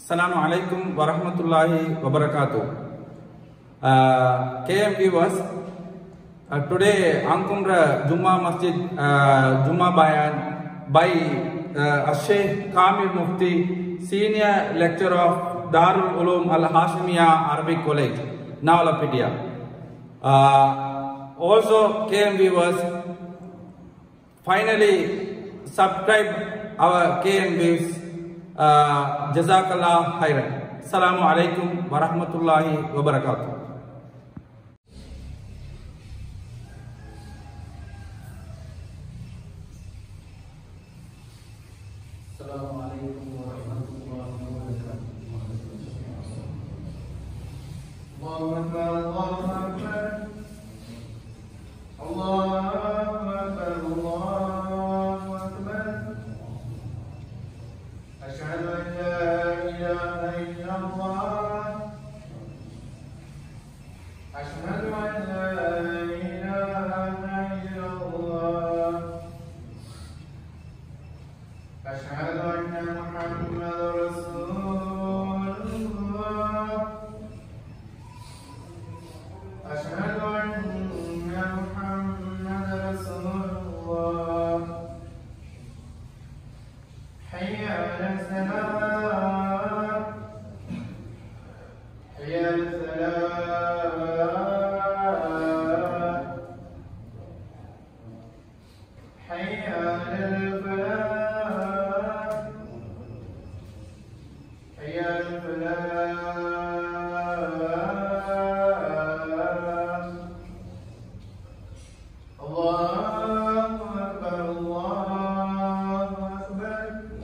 Assalamu alaikum wa rahmatullahi wa barakatuh. Uh, KM viewers, uh, today Ankumra Juma Masjid uh, Juma Bayan by uh, Sheikh Kamil Mufti, Senior Lecturer of Darul Ulum Al Hashimiya Arabic College, Nawalapedia. Uh, also, KM viewers, finally subscribe our KM views. Uh, Jazakallah khairan. Assalamu alaikum wa rahmatullahi wa barakatuh. السلام عليكم ورحمة الله وبركاته. الله أكبر الله أكبر الله أكبر الله أكبر أشهد أن لا إله إلا الله أشهد أن لا إله إلا الله أشهد أن محمد رسول الله أشهد أن محمد رسول الله حي على الصلاة حي على الصلاة حي على الفلاح حي على الفلاح الله أكبر الله أكبر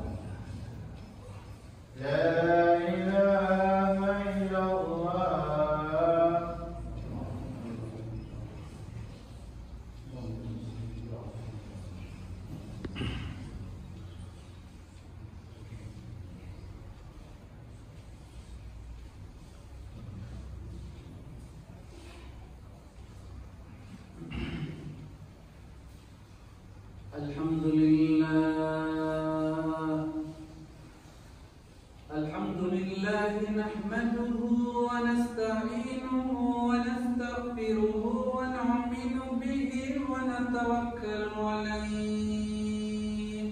لا إله إلا الله الحمد لله الحمد لله نحمده ونستعينه ونستغفره ونؤمن به ونتوكل عليه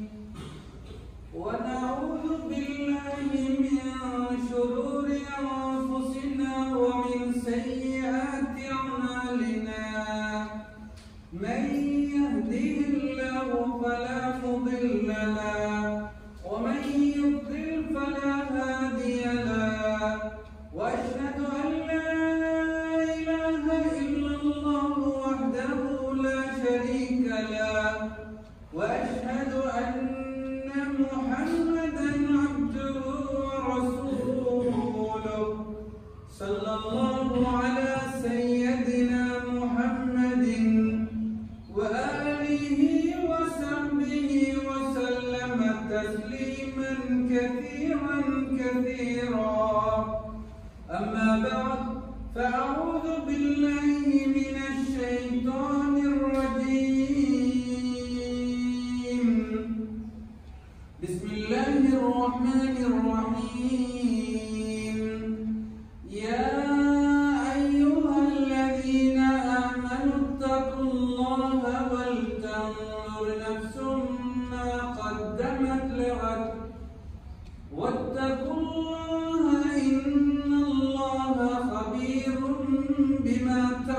ونعوذ بالله من شرور أنفسنا ومن سيئات أعمالنا من يهده الله فلا مضل له ومن يضلل فلا هادي له واشهد ان لا اله الا الله وحده لا شريك له واشهد ان محمدا عبده ورسوله صلى الله على سيدنا محمد وآله وصحبه وسلم تسليما كثيرا كثيرا أما بعد فأعوذ بالله من الشيطان الرجيم بسم الله الرحمن الرحيم يا أيها الذين آمنوا اتقوا الله ولتنظر نفس ما قدمت لغد واتقوا الله إن الله خبير بما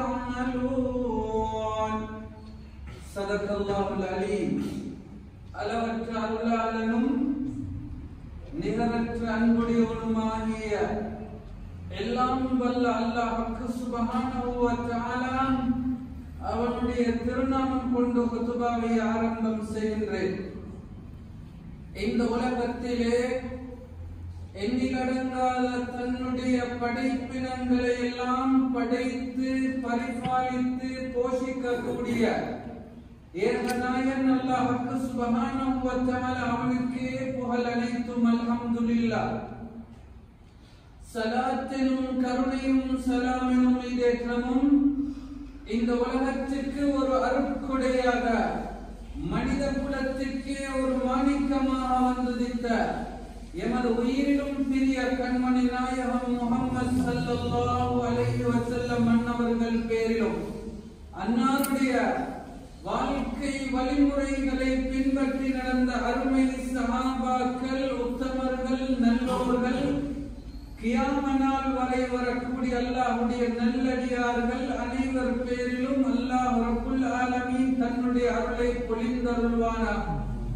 تعملون صدق الله العليم அளவற்ற அருளாளனும் நிகரற்ற அன்புடையவனுமாகிய எல்லாம் வல்ல அல்லாஹ்வுக்கு சுப்ஹானஹு வ தஆலா அவனுடைய திருநாமம் கொண்டு குத்துபாவை ஆரம்பம் செய்கின்றேன் இந்த உலகத்திலே எண்ணிலடங்காத தன்னுடைய படைப்பினங்களை எல்லாம் படைத்து பரிபாலித்து போஷிக்கக்கூடிய ஏகநாயன் அல்லாஹ்வுக்கு சுப்ஹானஹு வ தஆலா அவனுக்கே புகழ் அனைத்தும் அல்ஹம்துலில்லாஹ் சலாத்தினும் கருணையும் சலாமினும் இதேற்றமும் இந்த உலகத்திற்கு ஒரு அருட்கொடையாக மனித குலத்திற்கே ஒரு மாணிக்கமாக வந்துதித்த எமது உயிரிலும் பிரிய கண்மணி நாயகம் முகமது ஸல்லல்லாஹு அலைஹி வஸல்லம் அன்னவர்கள் பேரிலும் அன்னாருடைய வாழ்க்கை வழிமுறைகளை பின்பற்றி நடந்த அருமை சஹாபாக்கள் உத்தமர்கள் நல்லோர்கள் கியாம நாள் வரை வரக்கூடிய அல்லாஹ்வுடைய நல்லடியார்கள் அனைவர் பேரிலும் அல்லாஹ் ரப்புல் ஆலமீன் தன்னுடைய அருளை பொழிந்தருள்வானாக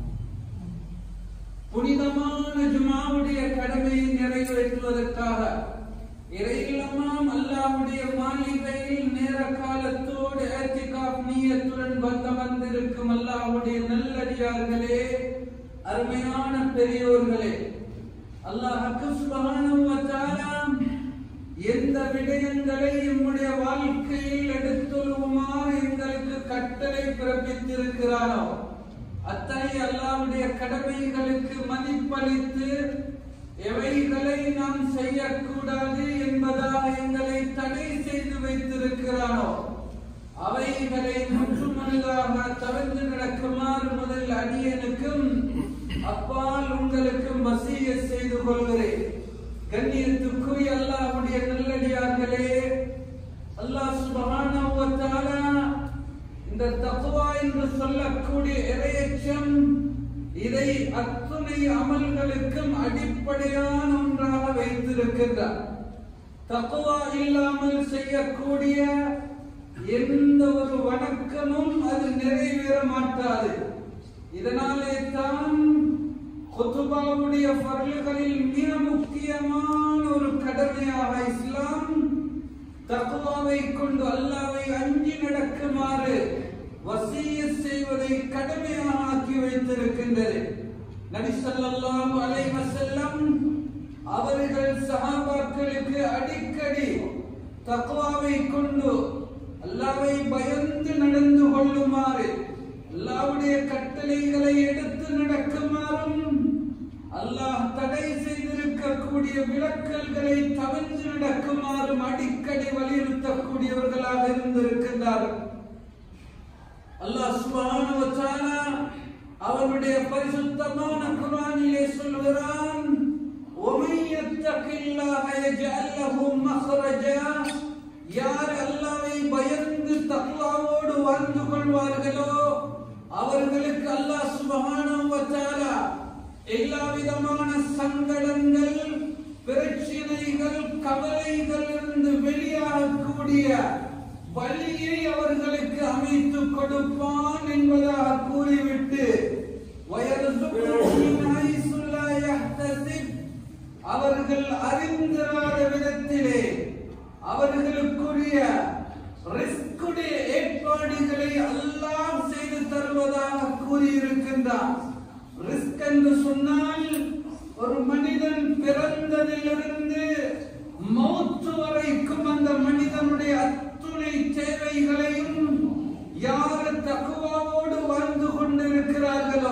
புனிதமான ஜுமாவுடைய கடமையை நிறைவேற்றுவதற்காக இறையிலமாம் அல்லாஹ்வுடைய மாளிகையில் நேர காலத்தோடு ஏத்திகாப் நீயத்துடன் வந்து வந்திருக்கும் அல்லாஹ்வுடைய நல்லடியார்களே அருமையான பெரியோர்களே அல்லாஹ் சுப்ஹானஹு வ தஆலா எந்த விடயங்களை நம்முடைய வாழ்க்கையில் எடுத்துள்ளுமாறு எங்களுக்கு கட்டளை பிறப்பித்திருக்கிறானோ அத்தனை அல்லாவுடைய கடமைகளுக்கு மதிப்பளித்து எவைகளை நாம் செய்யக்கூடாது என்பதாக எங்களை தடை செய்து வைத்திருக்கிறானோ அவைகளை முற்றுமுழுதாக தவிர்த்து நடக்குமாறு முதல் அடியனுக்கும் அப்பால் உங்களுக்கும் வசிய செய்து கொள்கிறேன் கண்ணியத்துக்குரிய அல்லாஹ்வுடைய நல்லடியார்களே அல்லாஹ் சுப்ஹானஹு வ தஆலா இந்த தக்வா என்று சொல்லக்கூடிய இறையச்சம் இதை அத்துணை அமல்களுக்கும் அடிப்படையான ஒன்றாக வைத்திருக்கின்றார் தக்வா இல்லாமல் செய்யக்கூடிய எந்த ஒரு வணக்கமும் அது நிறைவேற மாட்டாது இதனாலே தான் குத்துபாவுடைய பரல்களில் மிக முக்கியமான ஒரு கடமையாக இஸ்லாம் தக்குவாவை கொண்டு அல்லாவை அஞ்சி நடக்குமாறு வசிய செய்வதை கடமையாக ஆக்கி வைத்திருக்கின்றது நபி ஸல்லல்லாஹு அலைஹி வஸல்லம் அவர்கள் சஹாபாக்களுக்கு அடிக்கடி தக்வாவை கொண்டு அல்லாவை பயந்து நடந்து கொள்ளுமாறு அல்லாவுடைய கட்டளைகளை எடுத்து நடக்குமாறும் அல்லாஹ் தடை செய்திருக்கக்கூடிய விளக்கல்களை தவிர்த்து நடக்குமாறும் அடிக்கடி வலியுறுத்தக்கூடியவர்களாக இருந்திருக்கின்றார்கள் அல்லாஹ் சுப்ஹானஹு வ தஆலா அவருடைய பரிசுத்தமான குர்ஆனிலே சொல்கிறான் وَمَن يَتَّقِ اللَّهَ يَجْعَل لَّهُ مَخْرَجًا யார் அல்லாஹ்வை பயந்து தக்வாவோடு வாழ்ந்து கொள்வார்களோ அவர்களுக்கு அல்லாஹ் சுப்ஹானஹு வ தஆலா எல்லா விதமான சங்கடங்கள் பிரச்சனைகள் கவலைகள் இருந்து வெளியாகக்கூடிய வழியை அவர்களுக்கு அமைத்து கொடுப்பான் என்பதாக கூறிவிட்டு வயர்சுகுஹு மின் ஹைசு லா யஹ்தசிப் அவர்கள் அறிந்திராத விதத்திலே அவர்களுக்குரிய ரிஸ்குடைய ஏற்பாடுகளை அல்லாஹ் செய்து தருவதாக கூறியிருக்கின்றான் ரிஸ்க் என்று சொன்னால் ஒரு மனிதன் பிறந்ததிலிருந்து மௌத்து வரைக்கும் அந்த மனிதனுடைய அத்துணை தேவைகளையும் யார் தக்குவாவோடு வாழ்ந்து கொண்டிருக்கிறார்களோ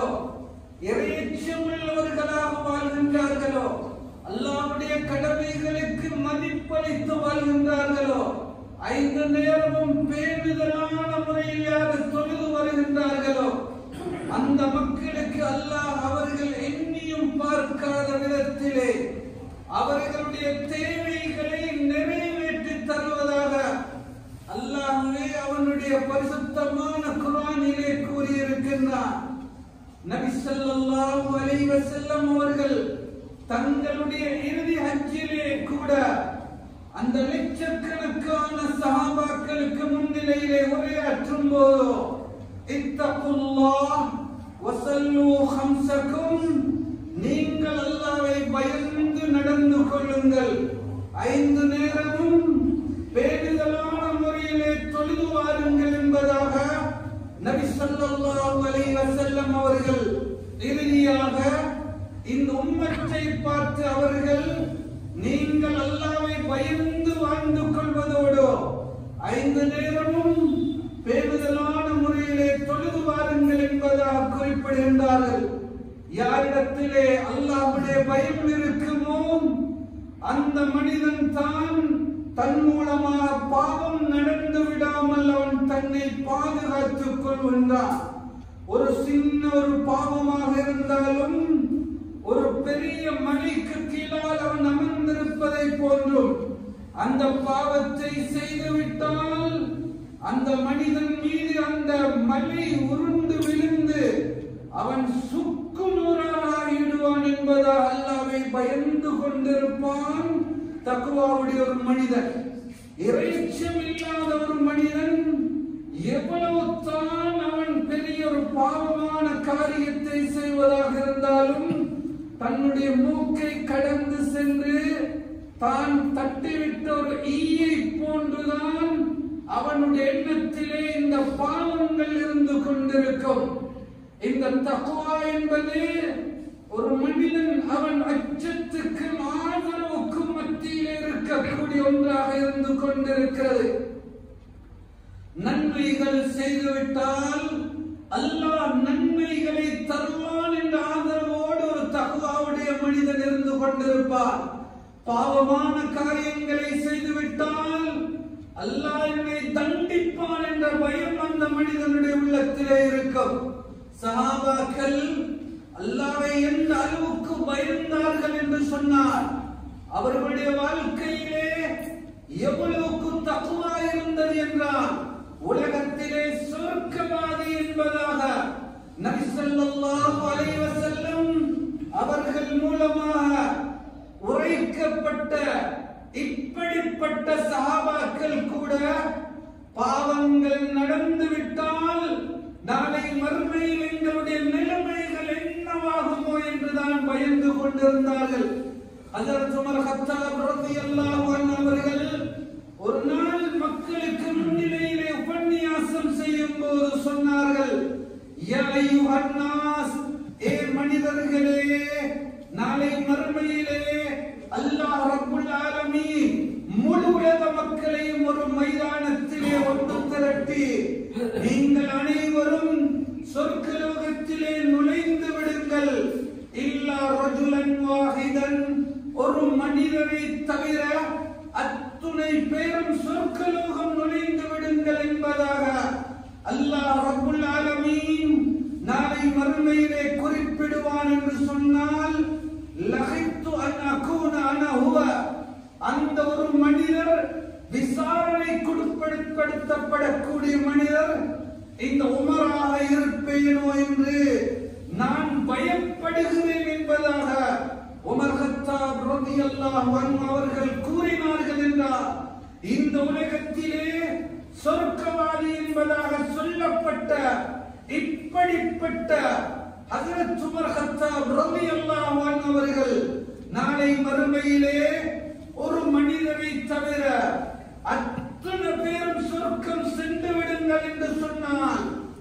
இறையச்சமுள்ளவர்களாக வாழ்கின்றார்களோ அல்லாஹ்வுடைய கடமைகளுக்கு மதிப்பளித்து வாழ்கின்றார்களோ ஐந்து நேரமும் பேணுதலான முறையில் யார் தொழுது வருகின்றார்களோ அந்த மக்களுக்கு அல்லாஹ் அவர்கள் எண்ணியும் பார்க்காத விதத்திலே அவர்களுடைய தேவைகளை நிறைவேற்றி தருவதாக அல்லாஹ்வே அவனுடைய பரிசுத்தமான குர்ஆனிலே கூறியிருக்கின்றான் நபி ஸல்லல்லாஹு அலைஹி வஸல்லம் அவர்கள் தங்களுடைய இறுதி ஹஜ்ஜிலே கூட அந்த லட்சக்கணக்கான சஹாபாக்களுக்கு முன்னிலையிலே உரையாற்றும் போது இத்தகுல்லாஹ் வஸல்லு ஹம்சக்கும் நீங்கள் அல்லாஹ்வை பயந்து நடந்து கொள்ளுங்கள் ஐந்து நேரமும் பேணுதலான முறையிலே தொழுது வாருங்கள் என்பதாக நபி ஸல்லல்லாஹு அலைஹி வஸல்லம் அவர்கள் இறுதியாக இந்த உம்மத்தை பார்த்து அவர்கள் நீங்கள் அல்லாஹ்வை பயந்து வாழ்ந்து கொள்வதோடு ஐந்து நேரமும் பேணுதலான முறையிலே தொழுது வாருங்கள் என்பதாக குறிப்பிடுகின்றார்கள் யாரிடத்திலே அல்லாஹ்வுடைய பயம் இருக்குமோ அந்த மனிதன் தான் தன் மூலமாக பாவம் நடந்து விடாமல் அவன் தன்னை பாதுகாத்துக் கொள்கின்றான் ஒரு சின்ன ஒரு பாவமாக இருந்தாலும் ஒரு பெரிய மலைக்கு கீழால் அவன் அமர்ந்திருப்பதை போன்றும் அந்த பாவத்தை செய்துவிட்டால் அந்த மனிதன் மீது அந்த மலை உருண்டு விழுந்து அவன் சுக்கு நூறாகிடுவான் என்பதா அல்லாவை பயந்து கொண்டிருப்பான் தக்குவாவுடைய ஒரு மனிதன் இறைச்சம் இல்லாத ஒரு மனிதன் எவ்வளவு தான் அவன் பெரிய ஒரு பாவமான காரியத்தை செய்வதாக இருந்தாலும் தன்னுடைய மூக்கை கடந்து சென்று தான் தட்டிவிட்ட ஒரு ஈயை போன்றுதான் அவனுடைய எண்ணத்திலே இந்த பாவங்கள் இருந்து கொண்டிருக்கும் இந்த தக்குவா என்பது ஒரு மனிதன் அவன் அச்சத்துக்கும் ஆதரவுக்கும் மத்தியிலே இருக்கக்கூடிய ஒன்றாக இருந்து கொண்டிருக்கிறது நன்மைகள் செய்துவிட்டால் அல்லாஹ் நன்மைகளை தருவான் என்ற ஆதரவோடு ஒரு தகுவாவுடைய மனிதன் இருந்து கொண்டிருப்பார் பாவமான காரியங்களை செய்துவிட்டால் அல்லாஹ் என்னை தண்டிப்பான் என்ற பயம் அந்த மனிதனுடைய உள்ளத்திலே இருக்கும் சஹாபாக்கள் அல்லாவை எந்த அளவுக்கு பயந்தார்கள் என்று சொன்னார் அவர்களுடைய வாழ்க்கையிலே எவ்வளவுக்கு தக்குவா இருந்தது என்றால் உலகத்திலே சொர்க்கவாதி என்பதாக நபி ஸல்லல்லாஹு அலைஹி வஸல்லம் அவர்கள் மூலமாக உரைக்கப்பட்ட இப்படிப்பட்ட சஹாபாக்கள் கூட பாவங்கள் நடந்து விட்டால் நாளை மறுமையில் எங்களுடைய நிலைமைகள் என்னவாகுமோ என்றுதான் பயந்து கொண்டிருந்தார்கள் அதற்கு உமர் கத்தாப் ரலியல்லாஹு அன்ஹு அவர்கள் ஒரு நாள் மக்களுக்கு முன்னிலையிலே உபன்யாசம் செய்யும் போது சொன்னார்கள் யா அய்யுஹன் நாஸ் ஏ மனிதர்களே நாளை மறுமையிலே அல்லாஹ் ரப்புல் ஆலமீன் முழு உலக மக்களையும் ஒரு மைதானத்திலே ஒன்று திரட்டி நீங்கள் அனைவரும் சொர்க்கலோகத்திலே நுழைந்து விடுங்கள் இல்லா ரஜுலன் வாஹிதன் ஒரு மனிதனை தவிர அத்துணை பேரும் சொர்க்கலோகம் நுழைந்து விடுங்கள் என்பதாக அல்லாஹ் ரப்புல் ஆலமீன் நாளை மறுமையிலே குறிப்பிடுவான் என்று சொன்னால் லஹித்து அன் அகூன அன ஹுவ அந்த ஒரு மனிதர் விசாரணைக்கு உட்படுத்தப்படக்கூடிய மனிதர் இந்த உமராக இருப்பேனோ என்று நான் பயப்படுகிறேன் என்பதாக உமர் கத்தாப் ரலியல்லாஹு அன்ஹு அவர்கள் கூறினார்கள் என்றார் இந்த உலகத்திலே சொர்க்கவாதி என்பதாக சொல்லப்பட்ட இப்படிப்பட்ட ஹஜரத் உமர் கத்தாப் ரலியல்லாஹு அன்ஹு அவர்கள் நாளை மறுமையிலே ஒரு மனிதரை தவிர அத்தனை பேரும் சொர்க்கம் சென்று விடுங்கள் என்று சொன்னால்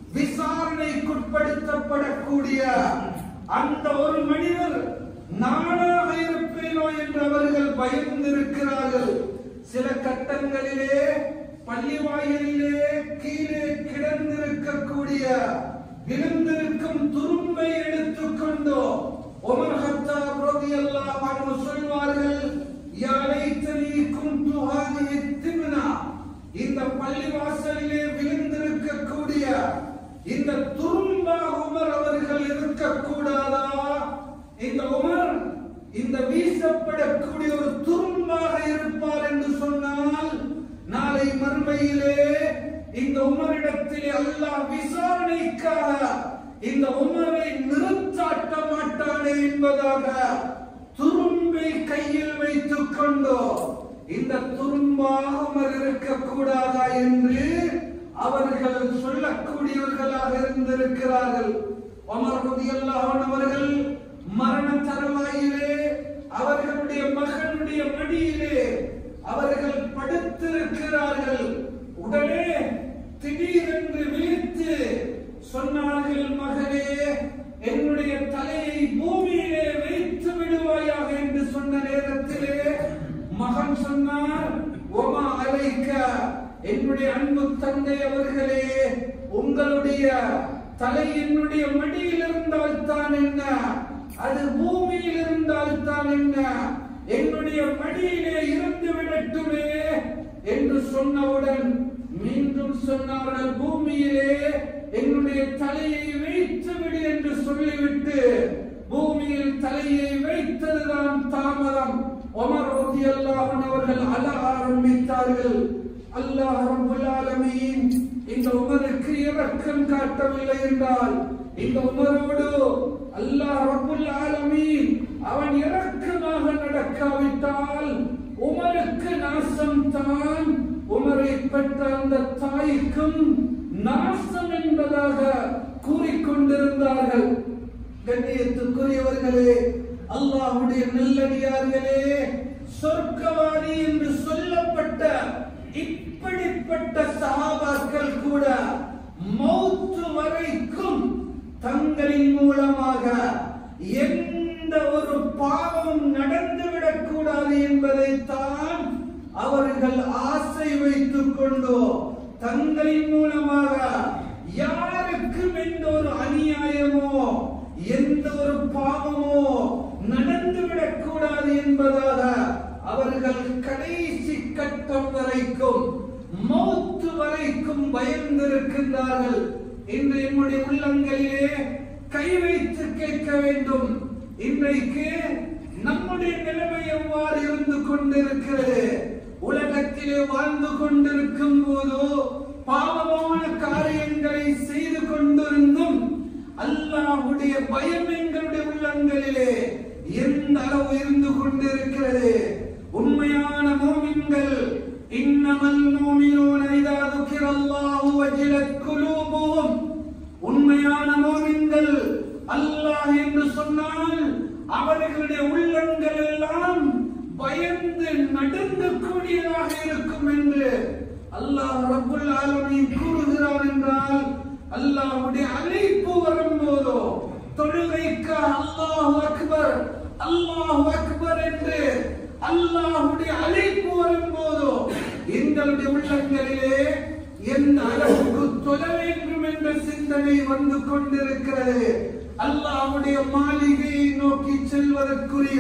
விசாரணைக்குட்படுத்தப்படக்கூடிய அந்த ஒரு மனிதர் நானாக இருப்பேனோ என்று அவர்கள் பயந்திருக்கிறார்கள் சில கட்டங்களிலே பள்ளி வாயிலே கீழே கிடந்திருக்கக்கூடிய விழுந்திருக்கும் துரும்பை எடுத்துக்கொண்டோ உமர் ஹத்தாப் ரலியல்லாஹு அன்ஹு சொல்வார்கள் யா லைத்தனி குன்து ஹாதிஹி திம்னா இந்த பள்ளிவாசலிலே விழுந்திருக்கக்கூடிய இந்த துரும்பா உமர் அவர்கள் இருக்கக்கூடாதா இந்த உமர் இந்த வீசப்படக்கூடிய ஒரு துரும்பாக இருப்பார் என்று சொன்னால் நாளை மறுமையிலே இந்த உமரிடத்திலே அல்லாஹ் விசாரணைக்காக இந்த உமரை நிறுத்தாட்ட மாட்டானே என்பதாக துரும்பை கையில் வைத்துக் கொண்டோ இந்த துரும்பாக உமர் இருக்கக்கூடாதா என்று அவர்கள் சொல்லக்கூடியவர்களாக இருந்திருக்கிறார்கள் உமர் ரலியல்லாஹு அன்ஹு அவர்கள் மரண தருவாயிலே அவர்களுடைய மகனுடைய மடியிலே அவர்கள் படுத்திருக்கிறார்கள் உடனே திடீரென்று விழித்து சொன்னார்கள் மகனே என்னுடைய தலையை பூமியிலே வைத்து விடுவாயாக என்று சொன்ன நேரத்திலே மகன் சொன்னார் ஒமா அலைக்க என்னுடைய அன்பு தந்தை அவர்களே உங்களுடைய தலை என்னுடைய மடியில் இருந்தால் தான் என்ன அது பூமியில் இருந்தால் தான் என்ன என்னுடைய மடியிலே இருந்து விடட்டுமே என்று சொன்னவுடன் மீண்டும் சொன்னார்கள் பூமியிலே என்னுடைய தலையை வைத்து விடு என்று சொல்லிவிட்டு பூமியில் தலையை வைத்ததுதான் தாமதம் உமர் ரலியல்லாஹு அன்ஹு அவர்கள் அழ ஆரம்பித்தார்கள் அல்லாஹ் ரப்பல் ஆலமீன் இந்த உமருக்கு இரக்கம் காட்டவில்லை என்றால் இந்த உமரோடு அல்லாஹ் ரப்பல் ஆலமீன் அவன் இரக்கமாக நடக்காவிட்டால் உமருக்கு நாசம் தான் உமரை பெற்ற அந்த தாய்க்கும் நாசம் என்பதாக கூறிக்கொண்டிருந்தார்கள் கண்ணியத்துக்குரியவர்களே அல்லாஹ்வுடைய நல்லடியார்களே சொர்க்கவாதி என்று சொல்லப்பட்ட இப்படிப்பட்ட சஹாபாக்கள் கூட மௌத்து வரைக்கும் தங்களின் மூலமாக எந்த ஒரு பாவம் நடந்துவிடக் கூடாது என்பதைத்தான் அவர்கள் ஆசை வைத்துக் கொண்டோ தங்களின் மூலமாக யாருக்கும் எந்த ஒரு அநியாயமோ எந்த ஒரு பாவமோ நடந்துவிடக் கூடாது என்பதாக அவர்கள் கடைசி கட்டம் வரைக்கும் மௌத்து வரைக்கும் பயந்திருக்கின்றார்கள் இன்று நம்முடைய உள்ளங்களிலே கை வைத்து கேட்க வேண்டும் இன்றைக்கு நம்முடைய நிலைமை எவ்வாறு இருந்து கொண்டிருக்கிறது உலகத்திலே வாழ்ந்து கொண்டிருக்கும் போது பாவமான காரியங்களை செய்து கொண்டிருந்தும் அல்லாஹ்வுடைய பயம் எங்களுடைய உள்ளங்களிலே எந்த அளவு இருந்து கொண்டிருக்கிறது உண்மையான மோமின்கள் இன்னமல் மோமினூன இதா துக்கிரல்லாஹு வஜிலத் குலூபுஹும் உண்மையான மோமின்கள் அல்லாஹ் என்று சொன்னால் அவர்களுடைய உள்ளங்கள் எல்லாம் பயந்து நடுங்கக்கூடியதாக இருக்கும் என்று அல்லாஹ் ரப்புல் ஆலமீன் கூறுகிறார் என்றால் அல்லாஹ்வுடைய அழைப்பு வரும்போதோ தொழுகைக்கு அல்லாஹ் அக்பர் அல்லாஹ் அக்பர் என்று அல்லாஹ்வுடைய அழைப்பு வரும்போதோ எங்களுடைய உள்ளங்களிலே எந்த அளவுக்கு தொழ வேண்டும் என்ற சிந்தனை வந்து கொண்டிருக்கிறது அல்லாஹ்வுடைய மாளிகையை நோக்கி செல்வதற்குரிய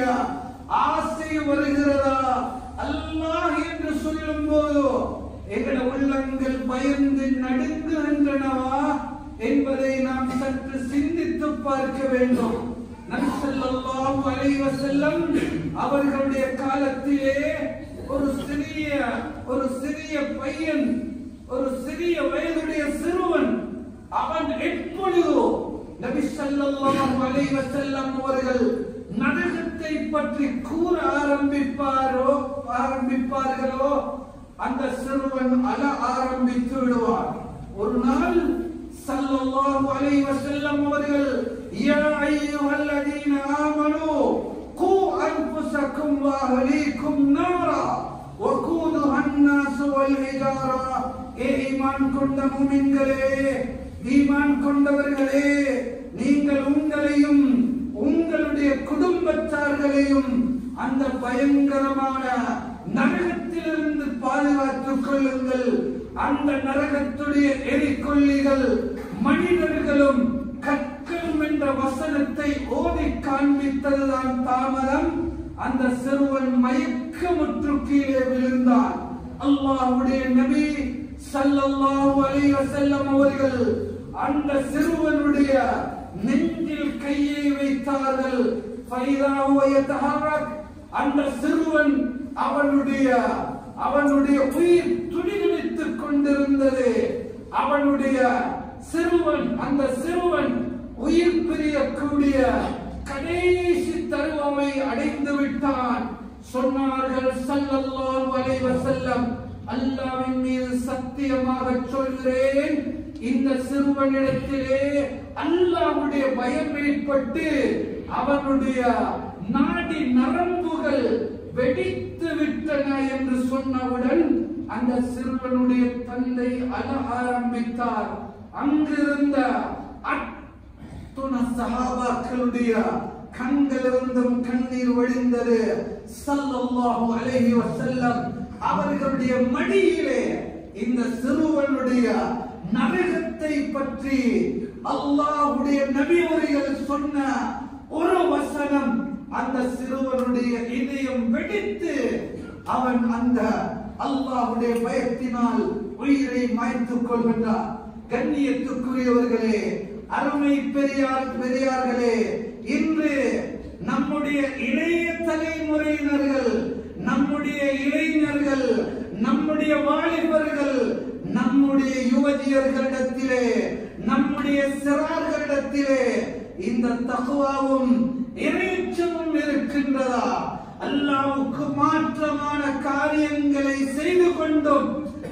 ஆசை வருகிறதா அல்லாஹ் என்று சொல்லும் போதோ எங்கள் உள்ளங்கள் பயந்து நடுங்குகின்றனவா என்பதை நாம் சற்று சிந்தித்து பார்க்க வேண்டும் நபி ஸல்லல்லாஹு அலைஹி வஸல்லம் அவர்களுடைய காலத்திலே ஒரு சிறிய ஒரு சிறிய பையன் ஒரு சிறிய வயதுடைய சிறுவன் அவன் எப்பொழுதோ நபி ஸல்லல்லாஹு அலைஹி வஸல்லம் அவர்கள் நரகத்தை பற்றி கூற ஆரம்பிப்பாரோ ஆரம்பிப்பார்களோ அந்த சிறுவன் அழ ஆரம்பித்து விடுவார் ஒரு நாள் ஸல்லல்லாஹு அலைஹி வஸல்லம் அவர்கள் யா அய்யுஹல்லதீன ஆமனூ கூ அன்ஃபுஸக்கும் வ அஹ்லீக்கும் நாரா வகூதுஹா அன்-நாஸ் வல் ஹிஜாரா ஏ ஈமான் கொண்ட முமின்களே ஈமான் கொண்டவர்களே நீங்கள் உங்களையும் உங்களுடைய குடும்பத்தார்களையும் அந்த பயங்கரமான நரகத்திலிருந்து பாதுகாத்துக் கொள்ளுங்கள் அந்த நரகத்துடைய எரிக்கொல்லிகள் மனிதர்களும் கற்களும் என்ற வசனத்தை ஓதி காண்பித்ததுதான் தாமதம் அந்த சிறுவன் மயக்கமுற்று கீழே விழுந்தான் அல்லாஹ்வுடைய நபி ஸல்லல்லாஹு அலைஹி வஸல்லம் அவர்கள் அந்த சிறுவனுடைய நெஞ்சில் கையை வைத்தார்கள் ஃபைதா ஹுவ யதஹர்ரக் அந்த சிறுவன் அவனுடைய அவனுடைய உயிர் துடிதுடித்துக் கொண்டிருந்தது அவனுடைய சிறுவன் அந்த சிறுவன் உயிர் பிரியக்கூடிய கடைசி தருவமை அடைந்து விட்டான் சொன்னார்கள் ஸல்லல்லாஹு அலைஹி வஸல்லம் அல்லாஹ்வின் மீது சத்தியமாக சொல்கிறேன் இந்த சிறுவனிடத்திலே அல்லாஹ்வுடைய பயம் ஏற்பட்டு அவனுடைய நாடி நரம்புகள் வெடித்து விட்டன என்று சொன்னவுடன் அந்த சிறுவனுடைய தந்தை அழ ஆரம்பித்தார் அங்கிருந்த அத்துண சஹாபாக்களுடைய கண்களிலிருந்தும் கண்ணீர் வழிந்தது ஸல்லல்லாஹு அலைஹி வஸல்லம் அவர்களுடைய மடியிலே இந்த சிறுவனுடைய நரகத்தை பற்றி அல்லாஹ்வுடைய நபிவர்கள் சொன்ன ஒரு வசனம் அந்த சிறுவனுடைய இதயம் வெடித்து அவன் அந்த அல்லாஹ்வுடைய பயத்தினால் உயிரை மாய்த்துக் கொள்கின்றார் கண்ணியத்துக்குரியவர்களே அருமை பெரியார் பெரியார்களே இன்று நம்முடைய இளைய தலைமுறையினர்கள் நம்முடைய இளைஞர்கள் நம்முடைய வாலிபர்கள் நம்முடைய யுவதியர்களிடத்திலே நம்முடைய சிறார்களிடத்திலே இந்த தகுவாவும் இறைச்சமும் இருக்கின்றதா அல்லாவுக்கு மாற்றமான காரியங்களை செய்து கொண்டும்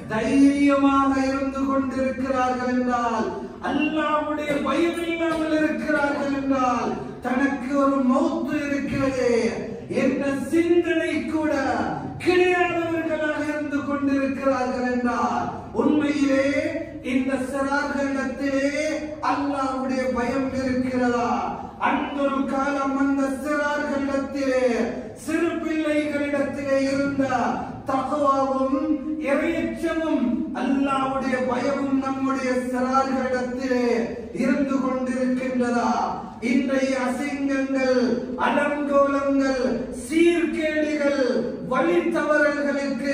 தைரியமாக இருந்து கொண்டிருக்கிறார்கள் என்றால் அல்லாவுடைய பயம் இல்லாமல் இருக்கிறார்கள் என்றால் தனக்கு ஒரு மௌத்து இருக்கிறது என்ற சிந்தனை கூட கிடையாதவர்களாக இருந்து கொண்டிருக்கிறார்கள் என்றால் உண்மையிலே இந்த சிறார்களிடத்திலே அல்லாவுடைய பயம் இருக்கிறதா அன்றொரு காலம் அந்த சிறார்களிடத்திலே சிறு பிள்ளைகளிடத்திலே இருந்த தகவாவும் இறையச்சமும் அல்லாவுடைய பயமும் நம்முடைய சிறார்களிடத்திலே இருந்து கொண்டிருக்கின்றதா இன்றைய அசிங்கங்கள் அலங்கோலங்கள் சீர்கேடுகள் வழி தவறல்களுக்கு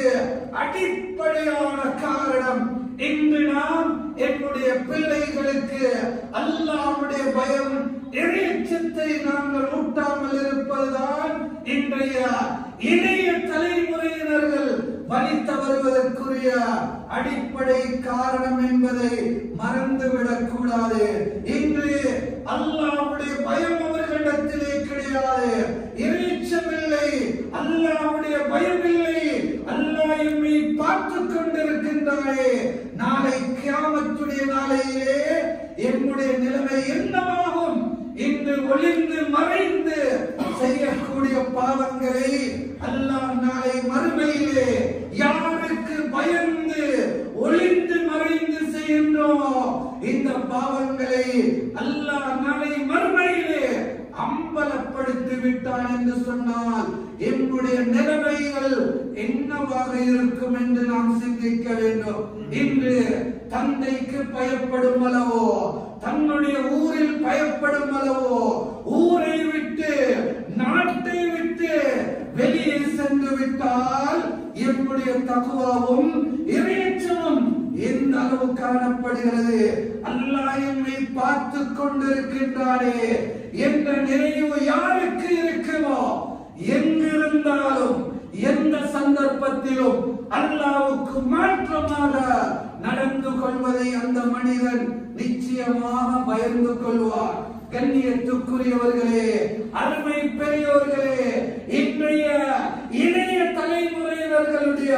அடிப்படையான காரணம் இன்று நாம் என்னுடைய பிள்ளைகளுக்கு அல்லாவுடைய பயம் இறைச்சத்தை நாங்கள் ஊட்டாமல் இருப்பதுதான் இன்றைய இளைய தலைமுறையினர்கள் வழி தவறுவதற்குரிய அடிப்படை காரணம் என்பதை மறந்துவிடக் கூடாது இன்று அல்லாவுடைய பயம் அவர்களிடத்திலே கிடையாது இறைச்சமில்லை அல்லாவுடைய பயமில்லை அல்லாஹ் எம்மை பார்த்துக் கொண்டிருக்கின்றாரே நாளை கியாமத்துடைய நாளையிலே என்னுடைய நிலைமை என்னவாகும் இன்று ஒளிந்து மறைந்து செய்யக்கூடிய பாவங்களை அல்லாஹ் நாளை மறுமையிலே யாருக்கு பயந்து ஒளிந்து மறைந்து செய்கின்றோம் இந்த பாவங்களை அல்லாஹ் நாளை மறுமையிலே அம்பலப்படுத்தி விட்டான் என்று சொன்னால் என்னுடைய நிலைமைகள் என்னவாக இருக்கும் என்று நாம் சிந்திக்க வேண்டும் இன்று தந்தைக்கு பயப்படும் அளவோ தன்னுடைய ஊரில் பயப்படும் அளவோ ஊரை விட்டு நாட்டை விட்டு வெளியே சென்று விட்டால் என்னுடைய தகுவாவும் இறைச்சமும் எந்த அளவு காணப்படுகிறது அல்லாஹ் என்னை பார்த்து கொண்டிருக்கின்றாரே என்ற நினைவு யாருக்கு இருக்குமோ எங்கிருந்தாலும் எந்த சந்தர்ப்பத்திலும் அல்லாவுக்கு மாற்றமாக நடந்து கொள்வதை அந்த மனிதன் நிச்சயமாக பயந்து கொள்வார் கண்ணியத்துக்குரியவர்களே அருமை பெரியோர்களே இன்றைய இளைய தலைமுறையினர்களுடைய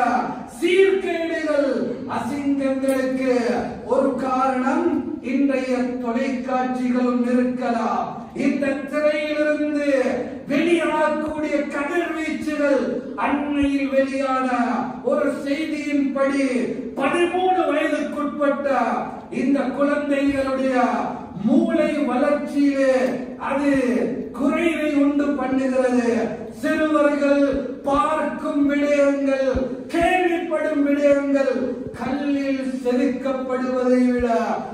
சீர்கேடுகள் அசிங்கங்களுக்கு ஒரு காரணம் இன்றைய தொலைக்காட்சிகளும் இருக்கலாம் இந்த திரையிலிருந்து வெளியாகக்கூடிய கதிர்வீச்சுகள் அண்மையில் வெளியான ஒரு செய்தியின்படி பதிமூணு வயதுக்குட்பட்ட இந்த குழந்தைகளுடைய மூளை வளர்ச்சியிலே அது குறைவை உண்டு பண்ணுகிறது சிறுவர்கள் பார்க்கும் விடயங்கள் கேள்விப்படும் விடயங்கள் கல்லில் செதுக்கப்படுவதை விட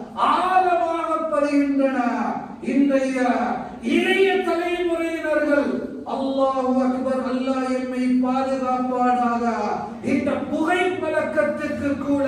ஆழமாக படுகின்றன இன்றைய இளைய தலைமுறையினர்கள் அல்லாஹ் அக்பர் அல்லாஹ் எம்மை பாதுகாப்பானாக இந்த புகை பழக்கத்துக்கு கூட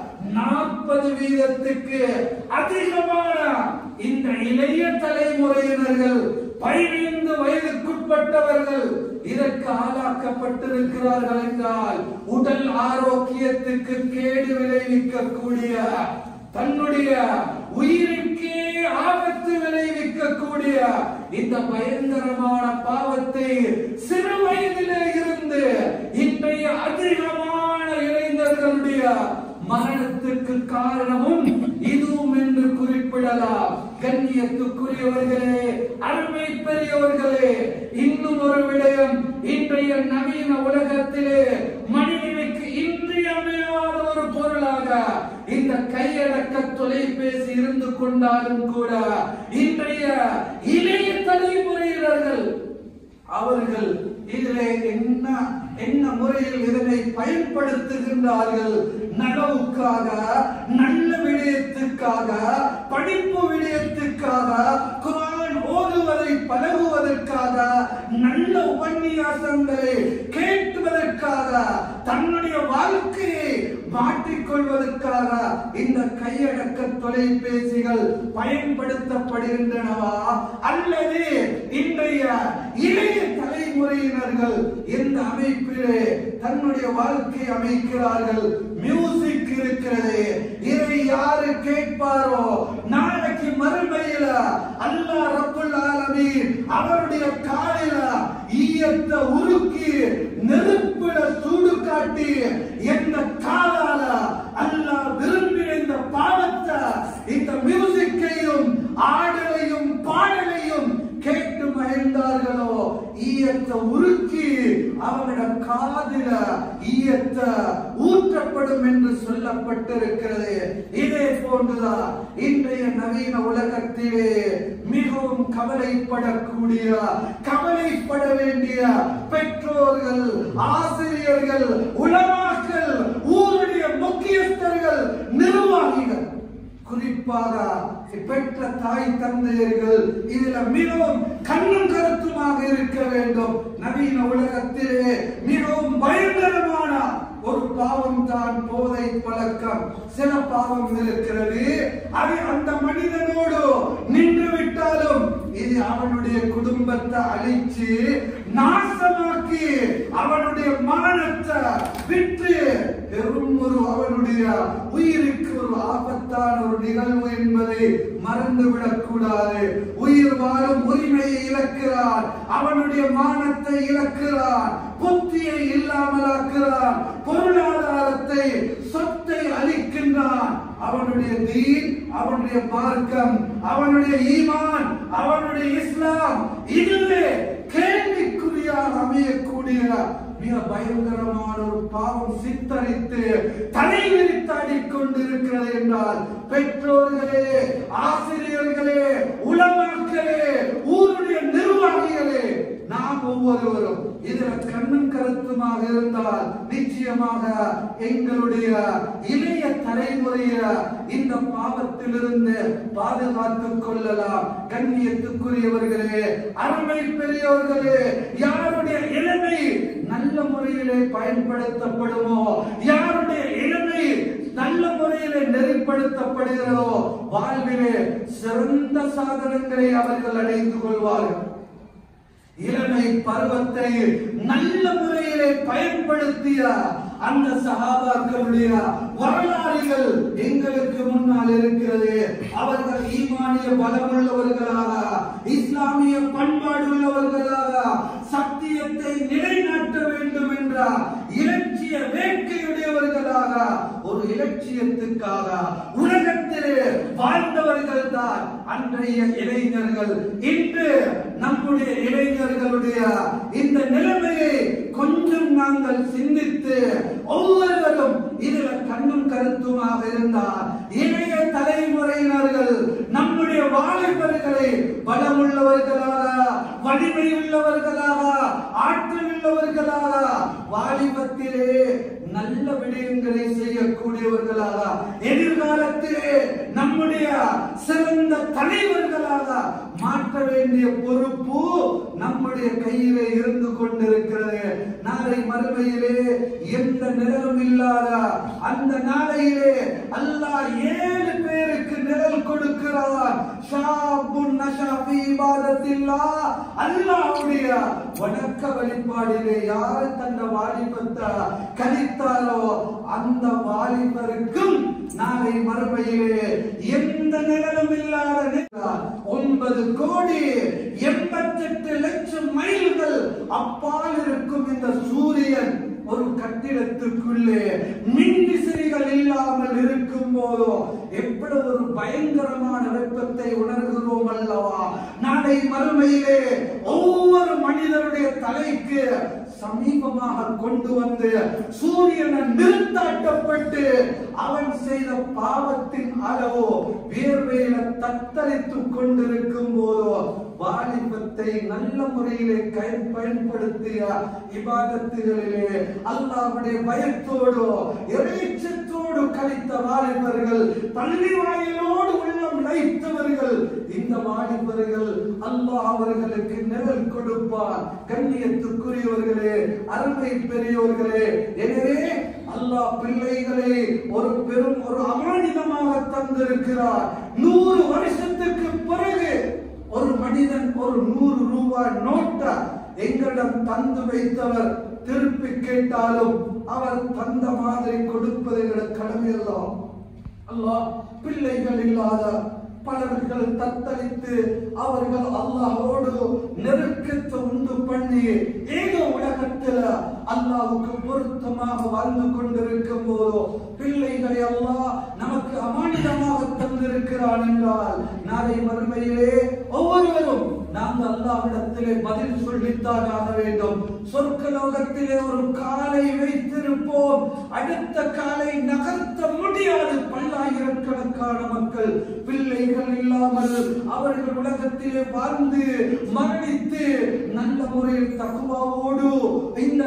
நாற்பது வீதத்துக்கு அதிகமான இந்த இளைய தலைமுறையினர்கள் பதினைந்து வயதுக்குட்பட்டவர்கள் இதற்கு ஆளாக்கப்பட்டிருக்கிறார்கள் என்றால் உடல் ஆரோக்கியத்துக்கு கேடு விளைவிக்கக்கூடிய தன்னுடைய உயிருக்கே ஆபத்து விளைவிக்கக்கூடிய இந்த பயங்கரமான பாவத்தை சிறு வயதிலே இருந்து இன்றைய அதிகமான இளைஞர்களுடைய மரணத்துக்கு காரணமும் இதுவும் என்று குறிப்பிடலாம் கண்ணியத்துக்குரியவர்களே அருமை பெரியவர்களே இன்னும் ஒரு விடயம் இன்றைய நவீன உலகத்திலே மனிதனுக்கு இன்றியமையாத ஒரு பொருளாக இந்த கையடக்க தொலைபேசி இருந்து கொண்டாலும் கூட இன்றைய இளைய தலைமுறையினர்கள் அவர்கள் இதிலே என்ன என்ன முறையில் இதனை பயன்படுத்துகின்றார்கள் நனவுக்காக நல்ல விடயத்துக்காக படிப்பு விடயத்துக்காக குரான் ஓதுவதை பழகுவதற்காக நல்ல உபன்யாசங்களை கேட்பதற்காக தன்னுடைய வாழ்க்கையை மாற்றிக்கொள்வதற்காக இந்த கையடக்க இலக்க தொலைபேசிகள் பயன்படுத்தப்படுகின்றனவா அல்லது இன்றைய இளைய தலைமுறையினர்கள் எந்த அமைப்பிலே தன்னுடைய வாழ்க்கை அமைக்கிறார்கள் மியூசிக் இருக்கிறது இதை யாரு கேட்பாரோ நாளைக்கு மறுமையில அல்லாஹ் ரப்புல் ஆலமீன் அவருடைய காலில ஈயத்த உருக்கி நெருப்புல சூடு காட்டி எந்த காலால அல்லாஹ் விரும்பின இந்த பாவத்தை இந்த மியூசிக்கையும் ஆடலையும் பாடலையும் கேட்டு மகிழ்ந்தார்களோ ஈயத்தை உருக்கி அவனோட காதில ஈயத்த ஊற்றப்படும் என்று சொல்லப்பட்டிருக்கிறது இதே போன்றுதான் இன்றைய நவீன உலகத்திலே மிகவும் கவலைப்படக்கூடிய கவலைப்பட வேண்டிய பெற்றோர்கள் ஆசிரியர்கள் உலமாக்கள் ஊருடைய முக்கியஸ்தர்கள் நிர்வாகிகள் குறிப்பாக பெற்ற தாய் தந்தையர்கள் இதுல மிகவும் கண்ணும் கருத்துமாக இருக்க வேண்டும் நவீன உலகத்திலே மிகவும் பயங்கரமான ஒரு பாவம் தான் போதை பழக்கம் சில பாவம் இருக்கிறது அது அந்த மனிதனோடு நின்று விட்டாலும் இது அவனுடைய குடும்பத்தை அழிச்சு நாசமாக்கி அவனுடைய மானத்தை விற்று பெரும் ஒரு அவனுடைய உயிருக்கு ஒரு ஆபத்தான ஒரு நிகழ்வு என்பதை மறந்துவிடக் கூடாது உயிர் வாழும் உரிமையை இழக்கிறான் அவனுடைய மானத்தை இழக்கிறான் புத்தியை இல்லாமலாக்குறான் பொருளாதாரத்தை சொத்தை அளிக்கின்றான் அவனுடைய தீன் அவனுடைய மார்க்கம் அவனுடைய ஈமான் அவனுடைய இஸ்லாம் இதுவே கேள்விக்குறியாக அமையக்கூடிய மிக பயங்கரமான ஒரு பாவம் சித்தரித்து தலை விரித்தாடிக் கொண்டிருக்கிறது என்றால் பெற்றோர்களே ஆசிரியர்களே உலமாக்களே ஊருடைய நிர்வாகிகளே நாம் ஒவ்வொருவரும் இதுல கண்ணும் கருத்துமாக இருந்தால் நிச்சயமாக எங்களுடைய இளைய தலைமுறைய இந்த பாவத்திலிருந்து பாதுகாத்துக் கொள்ளலாம் கண்ணியத்துக்குரியவர்களே அருமை பெரியவர்களே யாருடைய இளமை நல்ல முறையிலே பயன்படுத்தப்படுமோ யாருடைய இளமை நல்ல முறையிலே நெறிப்படுத்தப்படுகிறதோ வாழ்விலே சிறந்த சாதனங்களை அவர்கள் அடைந்து கொள்வார்கள் இளமை பருவத்தை நல்ல முறையிலே பயன்படுத்திய அந்த சகாபாக்களுடைய வரலாறுகள் எங்களுக்கு முன்னால் இருக்கிறது அவர்கள் ஈமானிய பலமுள்ளவர்களாக இஸ்லாமிய பண்பாடு உள்ளவர்களாக சத்தியத்தை நிலைநாட்ட வேண்டும் என்ற இலட்சிய வேட்கையுடையவர்களாக ஒரு இலட்சியத்துக்காக உலகத்திலே வாழ்ந்தவர்கள் தான் அன்றைய இளைஞர்கள் இன்று நம்முடைய இளைஞர்களுடைய இந்த நிலைமையை கொஞ்சம் நாங்கள் சிந்தித்து ஒவ்வொருவரும் இதுல கண்ணும் கருத்துமாக இருந்தால் இளைய தலைமுறையினர்கள் நம்முடைய வாலிபர்களை பலமுள்ளவர்களாக வலிமை உள்ளவர்களாக ஆற்றல் உள்ளவர்களாக வாலிபத்திலே நல்ல விடயங்களை செய்யக்கூடியவர்களாக எதிர்காலத்திலே நம்முடைய சிறந்த தலைவர்களாக மாற்ற வேண்டிய பொறுப்பு நம்முடைய கையிலே இருந்து கொண்டிருக்கிறது நாளை மறுமையிலே எந்த நிழலும் இல்லாத அந்த நாளையிலே அல்லாஹ் ஏழு பேருக்கு நிழல் கொடுக்கிறார் ஷாபுன் நஷா ஃபீ இபாதத்தில்லாஹ் அல்லாஹ்வுடைய வணக்க வழிபாடிலே யார் தந்த வாலிபத்தை கழித்தாரோ அந்த வாலிபருக்கும் நாளை மறுமையிலே எந்த நிழலும் இல்லாத நிழல் ஒன்பது கோடி எண்பத்தெட்டு லட்சம் மைல்கள் அப்பால் இருக்கும் இந்த சூரியன் ஒரு கட்டிடத்துக்குள்ளே மின்விசிறிகள் இல்லாமல் இருக்கும் போதோ எவ்வளவு ஒரு பயங்கரமான வெப்பத்தை உணர்கிறோம் அல்லவா நாளை மறுமையிலே ஒவ்வொரு மனிதனுடைய தலைக்கு சமீபமாக கொண்டு வந்து சூரியனை நிறுத்தாட்டப்பட்டு அவன் செய்த பாவத்தின் அளவோ வேர்வையில தத்தளித்துக் கொண்டிருக்கும் போதோ வாலிபத்தை நல்ல முறையிலே கை பயன்படுத்திய இபாதத்துகளிலே அல்லாஹ்வுடைய பயத்தோடு இறைச்சத்தோடு கழித்த வாலிபர்கள் பள்ளி வாயிலோடு உள்ளம் லைத்தவர்கள் இந்த வாலிபர்கள் அல்லாஹ் அவர்களுக்கு நிழல் கொடுப்பார் கண்ணியத்துக்குரியவர்களே அருமை பெரியோர்களே எனவே அல்லாஹ் அல்லாஹ் பிள்ளைகளை ஒரு பெரும் ஒரு அமானிதமாக தந்திருக்கிறார் நூறு வருஷத்துக்கு பிறகு ஒரு மனிதன் ஒரு நூறு ரூபாய் நோட்டை எங்களிடம் தந்து வைத்தவர் திருப்பி கேட்டாலும் அவர் தந்த மாதிரி கொடுப்பது எங்களோட கடமை எல்லாம் அல்லாஹ் பிள்ளைகள் இல்லாத பலர்கள் தத்தளித்து அவர்கள் அல்லாஹோடு நெருக்கத்தை உண்டு பண்ணி ஏதோ உலகத்தில் அல்லாஹ்வுக்கு பொருத்தமாக வாழ்ந்து கொண்டிருக்கும் போதோ பிள்ளைகளை அல்லாஹ் நமக்கு அமானிதமாக தந்திருக்கிறான் என்றால் நாளை மறுமையிலே ஒவ்வொருவரும் நாங்கள் அல்லாஹ்விடத்திலே பதில் சொல்லித்தான் ஆக வேண்டும் சொர்க்க லோகத்திலே ஒரு காலை வைத்திருப்போம் அடுத்த காலை நகர்த்த முடியாது பல்லாயிரக்கணக்கான மக்கள் பிள்ளைகள் இல்லாமல் அவர்கள் உலகத்திலே வாழ்ந்து மரணித்து நல்ல முறையில் தகுவாவோடு இந்த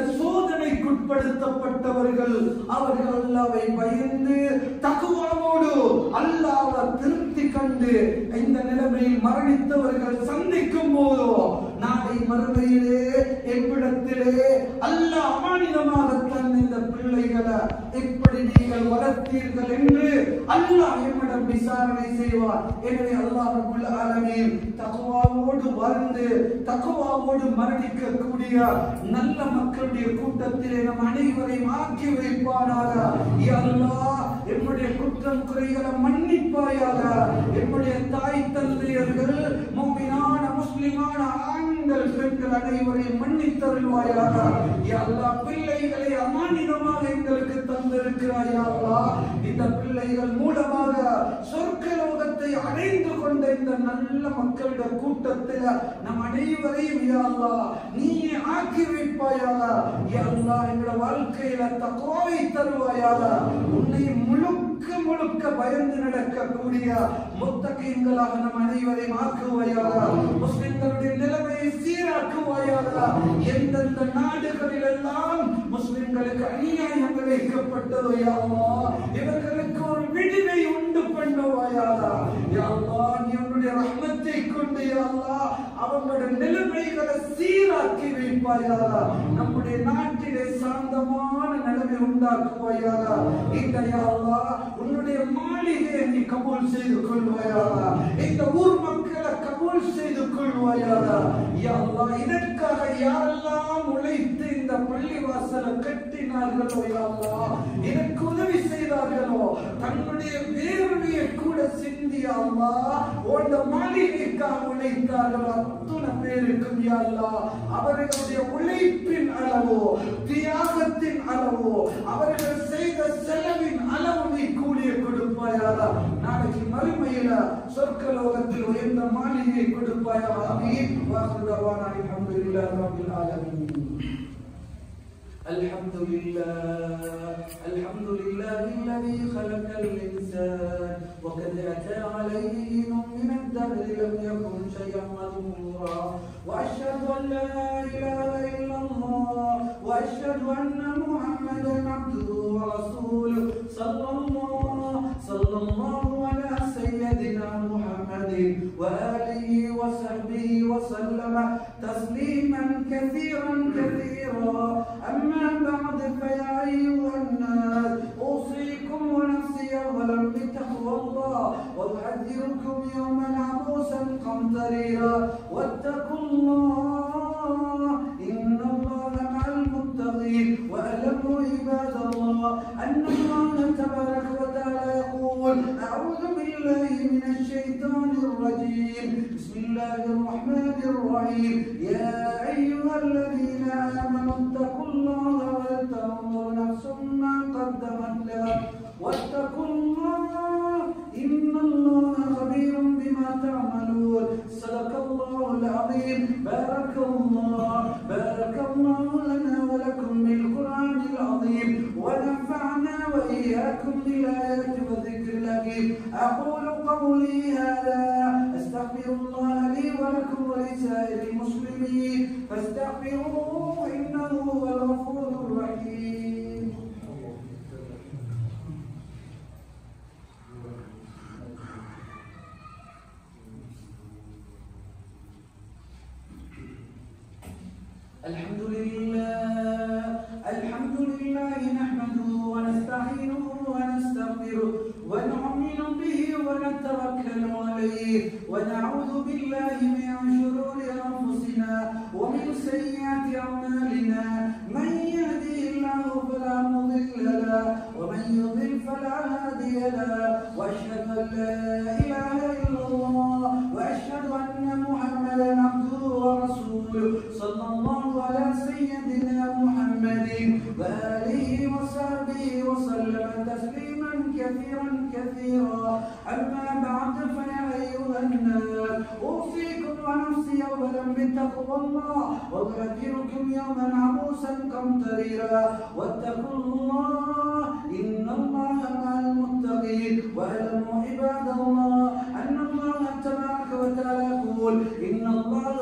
சோதனைக்குட்படுத்தப்பட்டவர்கள் அவர்கள் அல்லாவை பயந்து தகுவாவோடு அல்லாஹ் திருப்தி கண்டு இந்த நிலைமையில் மரணித்தவர்கள் சந்திக்கும் போதோ நாளை மறுமையிலே எவ்விடத்திலே அல்லாஹ் அமானிதமாக தன் இந்த பிள்ளைகளை இப்படி நீங்கள் வளர்த்தீர்கள் என்று அல்லாஹ் எம்மிடம் விசாரணை செய்வார் எனவே அல்லாஹ் ரப்பல் ஆலமீன் தக்வாவோடு வாழ்ந்து தக்வாவோடு மரணிக்கக்கூடிய நல்ல மக்களுடைய கூட்டத்திலே நம் அனைவரையும் ஆக்கி வைப்பானாக யா அல்லாஹ் எம்முடைய குற்றம் குறைகளை மன்னிப்பாயாக எம்முடைய தாய் தந்தையர்கள் முஃமினான முஸ்லிமான ஆண்கள் பெண்கள் அனைவரையும் மன்னித்தருள்வாயாக யா அல்லாஹ் பிள்ளைகளை அமானிதமாக எங்களுக்கு தந்திருக்கிறாய் யா அல்லாஹ் இந்த பிள்ளைகள் மூலமாக சொர்க்க லோகத்தை அடைந்து கொண்ட இந்த நல்ல மக்களுடைய கூட்டத்தில் நம் அனைவரையும் யா அல்லாஹ் நீ ஆக்கி வைப்பாயாக யா அல்லாஹ் எங்களோட வாழ்க்கையில தக்குவாவை தருவாயாக உன்னை முழுக்க முழுக்க பயந்து நடக்கக்கூடிய முத்தகீன்களாக நம் அனைவரையும் ஆக்குவாயாக முஸ்லிம்களுடைய நிலைமையை சீராக்குவாயாக எந்தெந்த நாடுகளில் எல்லாம் முஸ்லிம்களுக்கு அநியாயம் இழைக்கப்பட்டதோ யா அல்லாஹ் இவர்களுக்கு ஒரு விடிவை உண்டு பண்ணுவாயாக யா அல்லாஹ் நீ உன்னுடைய ரஹ்மத்தை கொண்டு யா அல்லாஹ் அவங்களுடைய நிலைமைகளை சீராக்கி வைப்பாயாக நம்முடைய நாட்டிலே சாந்தமான நிலைமை உண்டாக்குவாயாக இந்த யா அல்லாஹ் உன்னுடைய மாளிகையை நீ கபூல் செய்து கொள்வாயாக இந்த ஊர் மக்களை கபூல் செய்து கொள்வாயாக யா அல்லாஹ் இதற்காக யாரெல்லாம் உழைத்து இந்த பள்ளிவாசலை கட்டினார்களோ யா அல்லாஹ் இதற்கு உதவி செய்தார்களோ தன்னுடைய வேர்வையை கூட சிந்திய அல்லாஹ் உன் மாளிகைக்காக உழைத்தார்களோ அத்துணை பேருக்கும் யா அல்லாஹ் அவர்களுடைய உழைப்பின் அளவோ தியாகத்தின் அளவோ அவர்கள் செய்த செலவின் அளவு நீ கூலிய கொடுப்பாயாக நாளைக்கு மறுமையில சொர்க்க லோகத்தில் உயர்ந்த மாளிகை கொடுப்பாயாக ஆமீன் வாசுதவான அல்ஹம்துலில்லாஹி ரப்பில் ஆலமீன் الحمد لله الحمد لله الذي خلق الإنسان وقد أتى عليه حين من الدهر لم يكن شيئا مذكورا وأشهد أن لا إله إلا الله وأشهد أن محمدا عبده ورسوله صلى الله صلى الله على سيدنا محمد وآله وصحبه وسلم تسليما كثيرا كثيرا أما بعد فيا أيها الناس أوصيكم ونفسي أولا بتقوى الله وأحذركم يوما عبوسا قمطريرا واتقوا الله إن الله مع المتقين واعلموا عباد الله أن الله تبارك وتعالى يقول أعوذ بالله من الشيطان الرجيم بسم الله الرحمن الرحيم يا أيها الذين آمنوا اتقوا الله ولتنظر نفس ما قدمت لها واتقوا الله إن الله خبير بما تعملون صدق الله العظيم بارك الله بارك الله لنا ولكم بالقرآن العظيم ونفعنا وإياكم بالآيات والذكر الحكيم أقول قولي هذا أستغفر الله لي ولكم ولسائر المسلمين فاستغفروه إنه هو الغفور الرحيم الحمد لله الحمد بالله نحمده ونستعينه ونستغفره ونؤمن به ونتوكل عليه ونعوذ بالله من شرور انفسنا ومن سيئات اعمالنا من يهده الله فلا مضل له ومن يضل فلا هادي له واشهد ان لا اله الا الله واشهد ان محمدا عبده ورسوله صلى الله على سيدنا محمد واله وصحبه وسلم تسليما كثيرا كثيرا اما بعد فيا ايها الناس اوصيكم ونفسي اولا بتقوى الله واذكركم يوما عبوسا قمطريرا واتقوا الله ان الله مع المتقين واعلموا عباد الله ان الله تبارك وتعالى يقول ان الله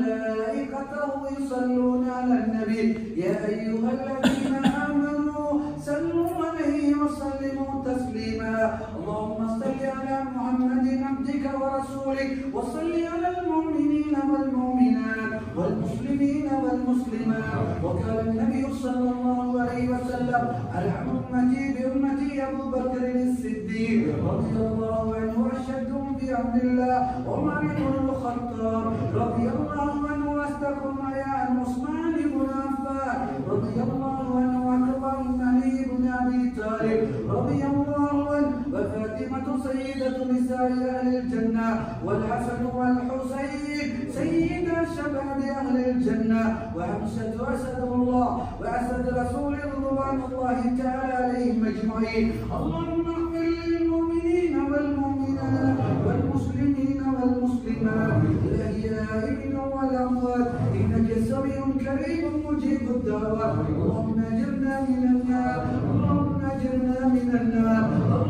وملائكته يصلون على النبي يا ايها الذين امنوا صلوا عليه وسلموا تسليما اللهم صل على محمد عبدك ورسولك وصل على المؤمنين والمؤمنات والمسلمين والمسلمات وقال النبي صلى الله عليه وسلم ارحم امتي بامتي ابو بكر الصديق رضي الله عنه واشهدهم بامر الله عمر بن الخطاب رضي الله عنه واستقم يا عثمان بن عفان رضي الله عنه واكبر علي بن ابي طالب رضي الله عنه وفاطمه سيده نساء اهل الجنه والحسن والحسين سيد شباب اهل الجنه وحمزه اسد الله واسد رسول رضوان الله تعالى عليهم اجمعين اللهم اغفر للمؤمنين والمؤمنات والمسلمين والمسلمات الاحياء منهم والاموات انك سميع كريم مجيب الدعوات اللهم اجرنا من النار اللهم اجرنا من النار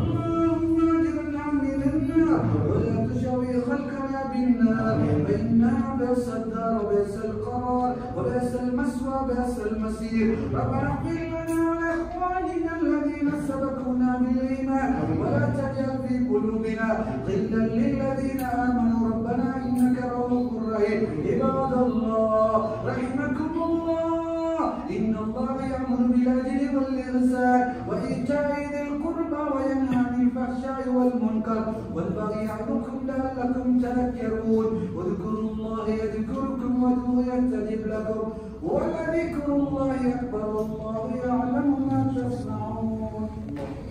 اللهم اجرنا من النار ولا تشوي خلقنا بالنار فانها بئس الدار وبئس القرار وبئس المسوى وبئس المسير ربنا اغفر لنا ولاخواننا الذين سبقونا بالايمان ولا تجعل في قلوبنا غلا للذين امنوا ربنا انك رؤوف رحيم عباد الله رحمكم الله ان الله يامر بالعدل والاحسان وايتاء ذي القربى وينهى عن الفحشاء والمنكر والبغي يعظكم لعلكم تذكرون واذكروا الله يذكركم وادعوه يستجب لكم ولذكر الله اكبر والله يعلم ما تصنعون